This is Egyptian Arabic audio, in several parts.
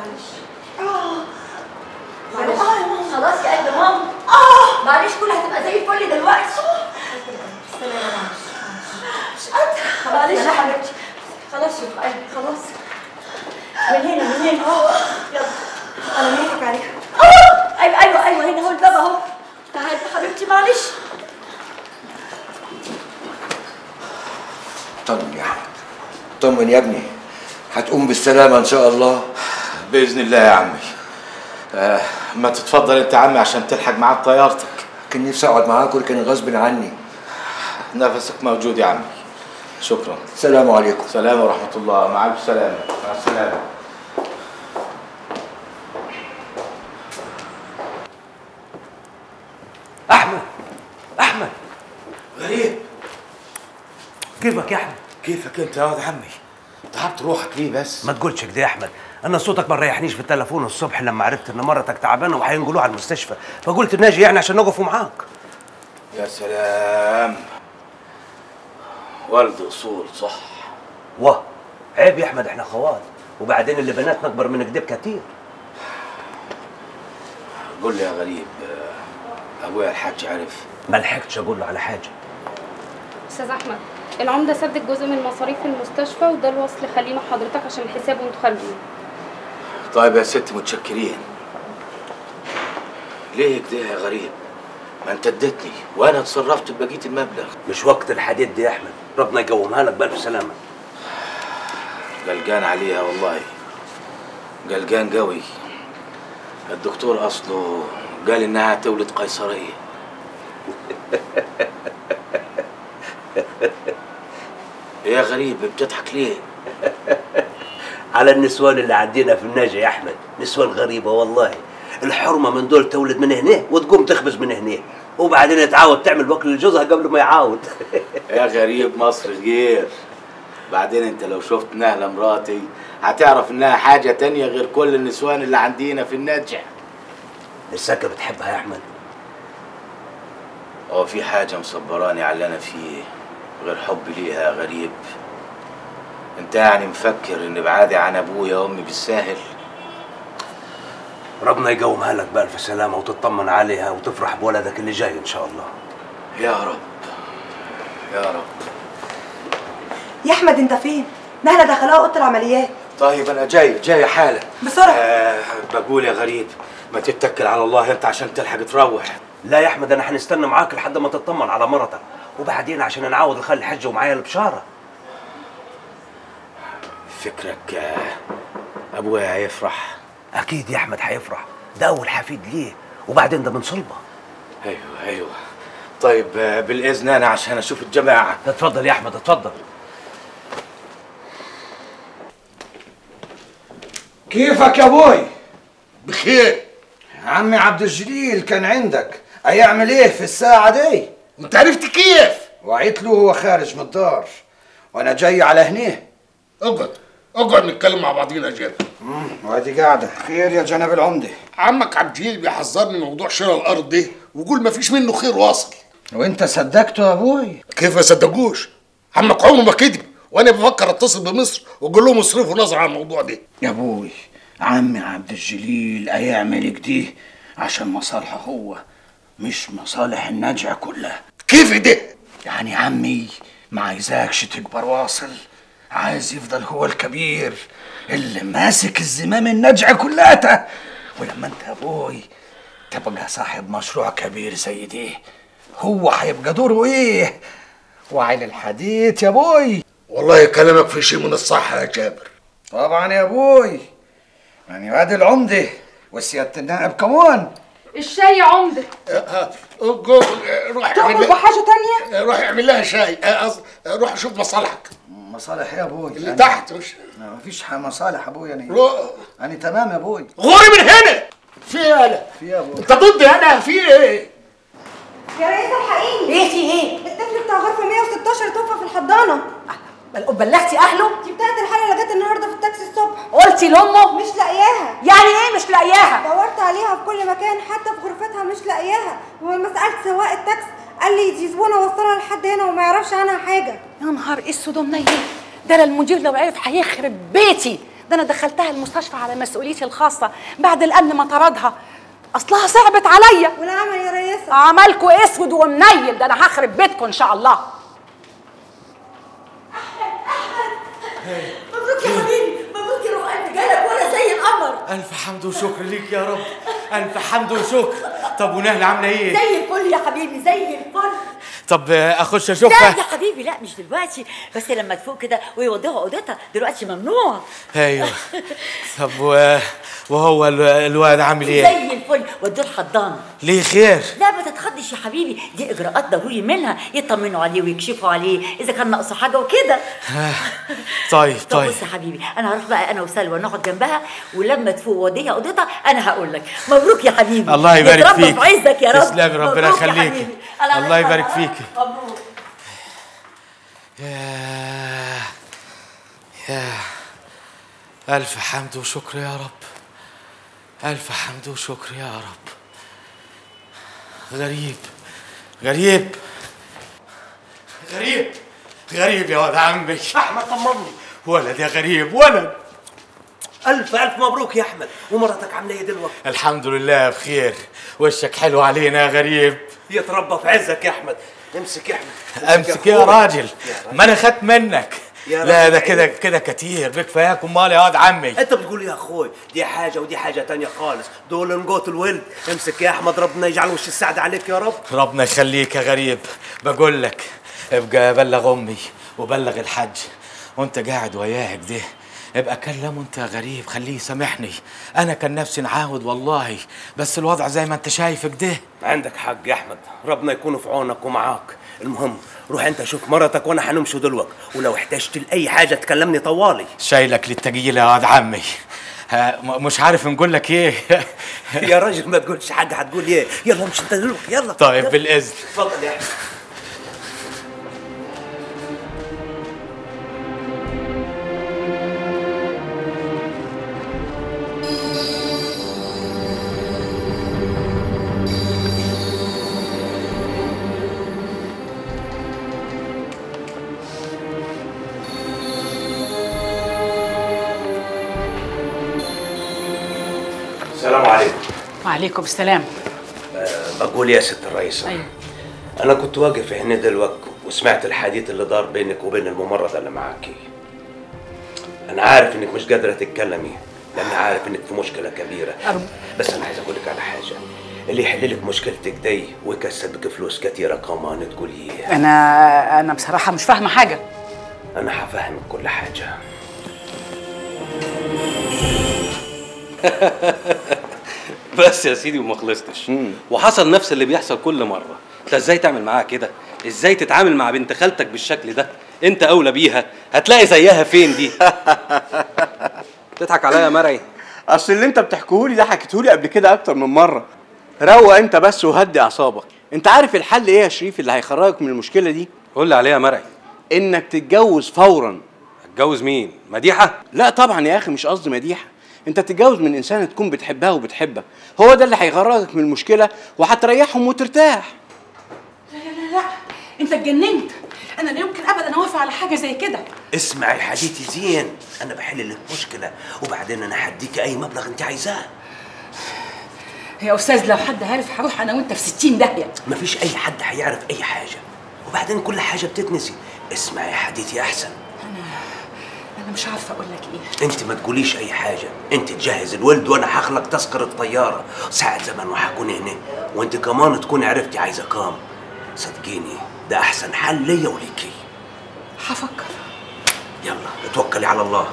معلش اه معلش اه يا ماما خلاص يا قلب ماما اه معلش كلها هتبقى زي الفل دلوقتي سلام معلش مش قادرة معلش يا حبيبتي خلاص يا قلبي خلاص من هنا من هنا يلا انا ميتك عليها ايوه ايوه ايوه هنا هو الباب اهو تعالي يا حبيبتي معلش طمن يا احمد طمن يا ابني هتقوم بالسلامه ان شاء الله باذن الله يا عمي آه ما تتفضل انت يا عمي عشان تلحق معاك طيارتك كان نفسي اقعد معاك ولكن غصب عني نفسك موجود يا عمي شكرا السلام عليكم سلام ورحمه الله مع الف سلامه مع السلامه احمد احمد غريب كيفك يا احمد كيفك انت يا واد عمي تعبت روحك ليه بس ما تقولش كده يا احمد انا صوتك ما ريحنيش في التليفون الصبح لما عرفت ان مرتك تعبانه وهينقلوها على المستشفى فقلت ناجي يعني عشان نقفوا معاك يا سلام ولد اصول صح واه عيب يا احمد احنا خوات وبعدين اللي بناتنا اكبر من كده كتير قول لي يا غريب آه، ابويا الحاج عرف ما لحقتش اقول له على حاجه استاذ احمد العمده سدد جزء من مصاريف المستشفى وده الوصل خليه مع حضرتك عشان الحساب وانتوا خارجين طيب يا ست متشكرين ليه كده يا غريب ما انت اديتني وانا اتصرفت ببقيه المبلغ مش وقت الحديد دي يا احمد ربنا يقومها لك بالف سلامه قلقان عليها والله قلقان قوي الدكتور اصله قال انها تولد قيصريه يا غريب بتضحك ليه على النسوان اللي عندنا في الناجي يا احمد نسوان غريبه والله الحرمه من دول تولد من هنا وتقوم تخبز من هنا وبعدين تعاود تعمل وكل لجوزها قبل ما يعاود يا غريب مصر غير بعدين انت لو شفت نهلة مراتي هتعرف انها حاجة تانية غير كل النسوان اللي عندنا في النجع لساك بتحبها يا احمد هو في حاجة مصبراني على اللي انا فيه غير حبي ليها يا غريب انت يعني مفكر ان بعادي عن ابويا وامي بالساهل ربنا يقومها لك بألف سلامة وتطمن عليها وتفرح بولدك اللي جاي إن شاء الله يا رب يا رب يا احمد انت فين نهله دخلوها اوضه العمليات طيب انا جاي جاي حالا بسرعه آه بقول يا غريب ما تتكل على الله انت عشان تلحق تروح لا يا أحمد أنا هنستنى معاك لحد ما تطمن على مرتك وبعدين عشان نعوض نخلي الحجة ومعايا البشارة فكرك آه ابويا هيفرح أكيد يا أحمد هيفرح ده أول حفيد ليه وبعدين ده من صلبة ايوه ايوه طيب آه، بالاذن انا عشان اشوف الجماعه اتفضل يا أحمد اتفضل كيفك يا ابوي بخير عمي عبد الجليل كان عندك هيعمل ايه في الساعه دي انت عرفت كيف وعيت له وهو خارج من الدار وانا جاي على هنا اقعد اقعد نتكلم مع بعضينا يا جابر وادي قاعده خير يا جناب العمده عمك عبد الجليل بيحذرني من موضوع شراء الارض ده ويقول ما فيش منه خير واصل وانت صدقته يا ابوي كيف ما صدقوش عمك عمره ما كذب وانا بفكر اتصل بمصر واقول لهم يصرفوا نظر عن الموضوع ده يا ابوي عمي عبد الجليل هيعمل كده عشان مصالحه هو مش مصالح النجع كلها كيف ده يعني عمي ما عايزاكش تكبر واصل عايز يفضل هو الكبير اللي ماسك الزمام النجع كلها ولما انت يا ابوي تبقى صاحب مشروع كبير زي ده هو هيبقى دوره ايه وعلى الحديد يا ابوي والله كلامك في شيء من الصح يا جابر طبعا يا ابوي يعني واد العمده وسياده النائب كمان الشاي يا عمده اقعد روح اعمل تؤمر لها بحاجه تانية روح اعمل لها شاي آه، قصد- روح شوف مصالحك مصالح يا ابوي اللي تحت مش ما فيش ح- مصالح ابوي انا روح انا تمام يا ابوي غوري من هنا في ايه انا في يا ابوي انت ضدي انا في ايه يا ريس الحقيني ايه في ايه؟ الطفل بتاع غرفه 116 توفى في الحضانه بل- بلغتي اهله؟ دي بتاعت الحاله اللي جت النهارده في التاكسي الصبح قلتي لامه؟ مش لاقياها يعني ايه مش لاقياها؟ دورت عليها في كل مكان حتى في غرفتها مش لاقياها ولما سالت سواق التاكسي قال لي دي زبونه وصلها لحد هنا وما يعرفش عنها حاجه يا نهار اسود ومنيل ده انا المدير لو عرف هيخرب بيتي ده انا دخلتها المستشفى على مسؤوليتي الخاصه بعد الامن ما طردها اصلها صعبت عليا والعمل يا ريسة عملكوا اسود ومنيل ده انا هخرب بيتكم ان شاء الله مبروك يا حبيبي مبروك يا روح قلبي جالك ولا زي القمر ألف حمد وشكر ليك يا رب ألف حمد وشكر طب ونهلة عاملة إيه؟ زي الفل يا حبيبي زي الفل طب آه، أخش لا أشوفها يا حبيبي لا مش دلوقتي بس لما تفوق كده ويودوها اوضتها دلوقتي ممنوع أيوه طب و... وهو ال- الواد عامل إيه؟ زي الفل ودوه الحضانه ليه خير؟ لا ما تتخضش يا حبيبي دي اجراءات ضروري منها يطمنوا عليه ويكشفوا عليه اذا كان ناقصه حاجه وكده طيب طب طيب بص يا حبيبي انا هروح بقى انا وسلوى نقعد جنبها ولما تفوق وديها اوضتها انا هقول لك مبروك يا حبيبي الله يبارك يتربى فيك في عزك يا رب تسلمي ربنا مبروك يا يخليكي حبيبي. الله الله يبارك يخليك. فيكي مبروك ياه ياه ألف حمد وشكر يا رب ألف حمد وشكر يا رب غريب غريب غريب غريب يا ولد عمي احمد طمني ولد يا غريب ولد الف الف مبروك يا احمد ومرتك عامله ايه دلوقتي الحمد لله بخير وشك حلو علينا يا غريب يتربى في عزك يا احمد امسك يا احمد امسك يا أخوي. راجل ما انا خدت منك يا لا راجل ده كده عيني. كده كتير بكفاياك امال يا واد عمي انت بتقول يا اخوي دي حاجه ودي حاجه تانية خالص دول نقوت الولد امسك يا احمد ربنا يجعل وش السعد عليك يا رب ربنا يخليك يا غريب بقول لك ابقى بلغ امي وبلغ الحج وانت قاعد وياه كده ابقى كلمه انت يا غريب خليه يسامحني انا كان نفسي نعاود والله بس الوضع زي ما انت شايف كده عندك حق يا احمد ربنا يكون في عونك ومعاك المهم روح انت شوف مرتك وانا حنمشي دلوقتي ولو احتجت لاي حاجه تكلمني طوالي شايلك للتقيل يا واد عمي ها، م- مش عارف نقول لك ايه يا راجل ما تقولش حاجه هتقول ايه يلا امشي انت دلوقتي يلا طيب يلا. بالاذن اتفضل يا احمد السلام عليكم وعليكم السلام بقول يا ست الرئيسة أيوة. أنا كنت واقف هنا دلوقتي وسمعت الحديث اللي دار بينك وبين الممرضة اللي معاكي أنا عارف إنك مش قادرة تتكلمي لأن عارف إنك في مشكلة كبيرة أرجو. بس أنا عايز أقول لك على حاجة اللي يحل لك مشكلتك دي ويكسبك فلوس كتيرة كمان تقولي إيه انا انا بصراحه مش فاهمه حاجه أنا هفهمك كل حاجة بس يا سيدي وما خلصتش وحصل نفس اللي بيحصل كل مره انت ازاي تعمل معاها كده ازاي تتعامل مع بنت خالتك بالشكل ده انت اولى بيها هتلاقي زيها فين دي تضحك عليا يا مرعي اصل اللي انت بتحكيهولي ده حكيتهولي قبل كده اكتر من مره روق انت بس وهدي اعصابك انت عارف الحل ايه يا شريف اللي هيخرجك من المشكله دي قول لي عليها يا مرعي انك تتجوز فورا هتجوز مين مديحه لا طبعا يا اخي مش قصدي مديحه انت تتجوز من انسانه تكون بتحبها وبتحبك هو ده اللي هيخرجك من المشكله وهتريحهم وترتاح لا لا لا لا انت اتجننت انا لا يمكن ابدا اوافق على حاجه زي كده اسمعي حديثي زين أنا بحل لك مشكلة وبعدين أنا هديك أي مبلغ أنت عايزاه يا استاذ لو حد عارف هروح انا وانت في 60 داهيه مفيش اي حد هيعرف اي حاجه وبعدين كل حاجه بتتنسي اسمعي حديثي احسن انا مش عارفه اقول لك ايه انت ما تقوليش اي حاجه انت تجهز الولد وانا هخلق تذكره طياره ساعه زمن وهكون هنا وانت كمان تكوني عرفتي عايزه كام صدقيني ده احسن حل ليا وليكي هفكر يلا اتوكلي على الله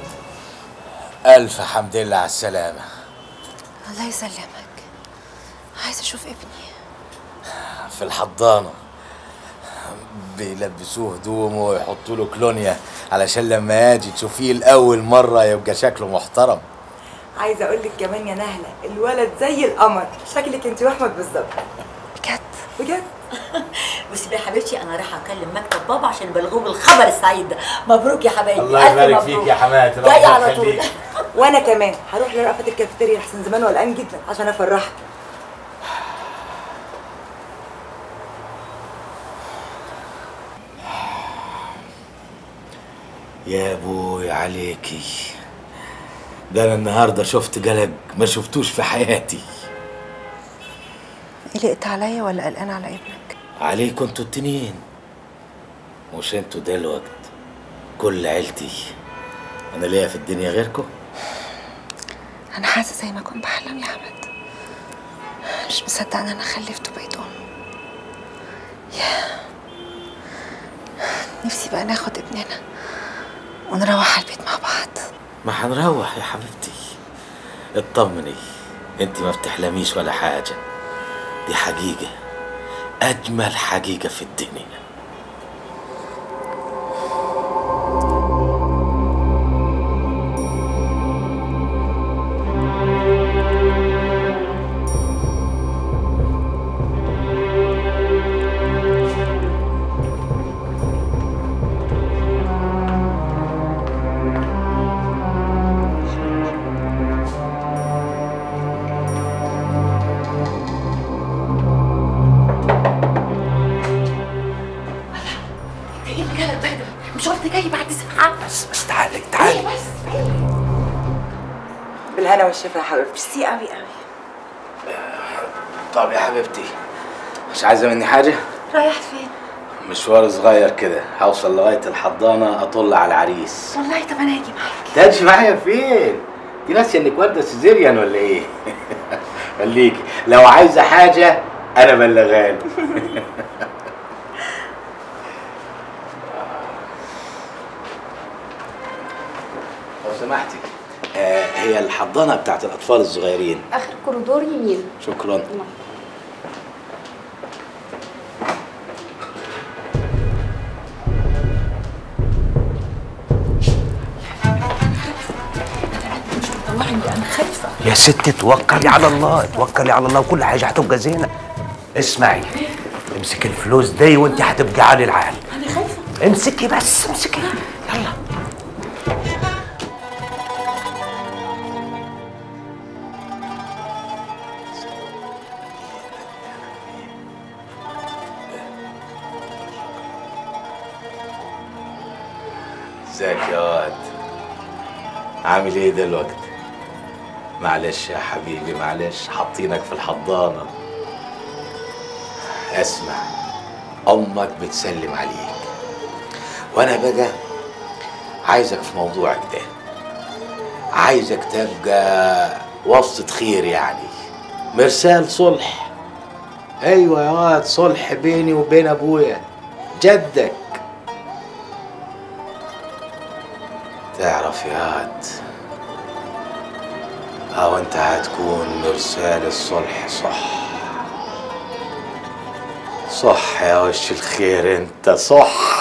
ألف حمد لله على السلامة الله يسلمك عايزه اشوف ابني في الحضانة بيلبسوه هدومه ويحطوا له كلونيا علشان لما يجي تشوفيه لأول مرة يبقى شكله محترم عايزه اقول لك كمان يا نهله الولد زي القمر شكلك انت واحمد بالظبط بجد بجد بصي بقى يا حبيبتي انا رايحه اكلم مكتب بابا عشان يبلغوه بالخبر السعيد ده مبروك يا حبايبي الله ألف يبارك مبروك. فيك يا حماتي جاي ربنا على طول يخليك. وانا كمان هروح لرأفت الكافيتيريا احسن زمان وقلقان جدا عشان افرحك يا ابوي عليكي ده انا النهارده شفت قلق ما شفتوش في حياتي قلقت عليا ولا قلقان على ابنك عليكم انتوا التنين مش انتوا دلوقت كل عيلتي انا ليا في الدنيا غيركم انا حاسه زي ما كنت بحلم يا احمد مش مصدقه ان انا خلفت وبقيت ام يا نفسي بقى ناخد ابننا ونروح على البيت مع بعض ما هنروح يا حبيبتي اطمني انت ما بتحلميش ولا حاجه دي حقيقه اجمل حقيقه في الدنيا ايه اللي جالك ده مش قلت جاي بعد ساعه بس بس تعالي تعالي بس بالهنا والشفا يا حبيبتي ميرسي قوي قوي طب يا حبيبتي مش عايزه مني حاجه رايح فين مشوار صغير كده هوصل لغايه الحضانه اطل على العريس والله طب انا هاجي معاك تاجي معايا فين دي ناسيه انك والده سيزيريان ولا ايه خليكي لو عايزه حاجه انا بلغالي لو سمحتي آه هي الحضانه بتاعت الاطفال الصغيرين اخر كوريدور يمين شكرا طلعني انا خايفه يا ست توكلي على الله توكلي على الله وكل حاجه هتبقى زينه اسمعي امسك الفلوس دي وانت هتبقى عالي العال انا خايفه امسكي بس امسكي يلا ازيك يا واد عامل ايه دلوقتي معلش يا حبيبي معلش حاطينك في الحضانة اسمع امك بتسلم عليك وانا بقى عايزك في موضوعك ده عايزك تبقى وسط خير يعني مرسال صلح ايوه يا واد صلح بيني وبين ابويا جدك تعرف يا واد او انت هتكون مرسال الصلح صح صح يا وش الخير انت صح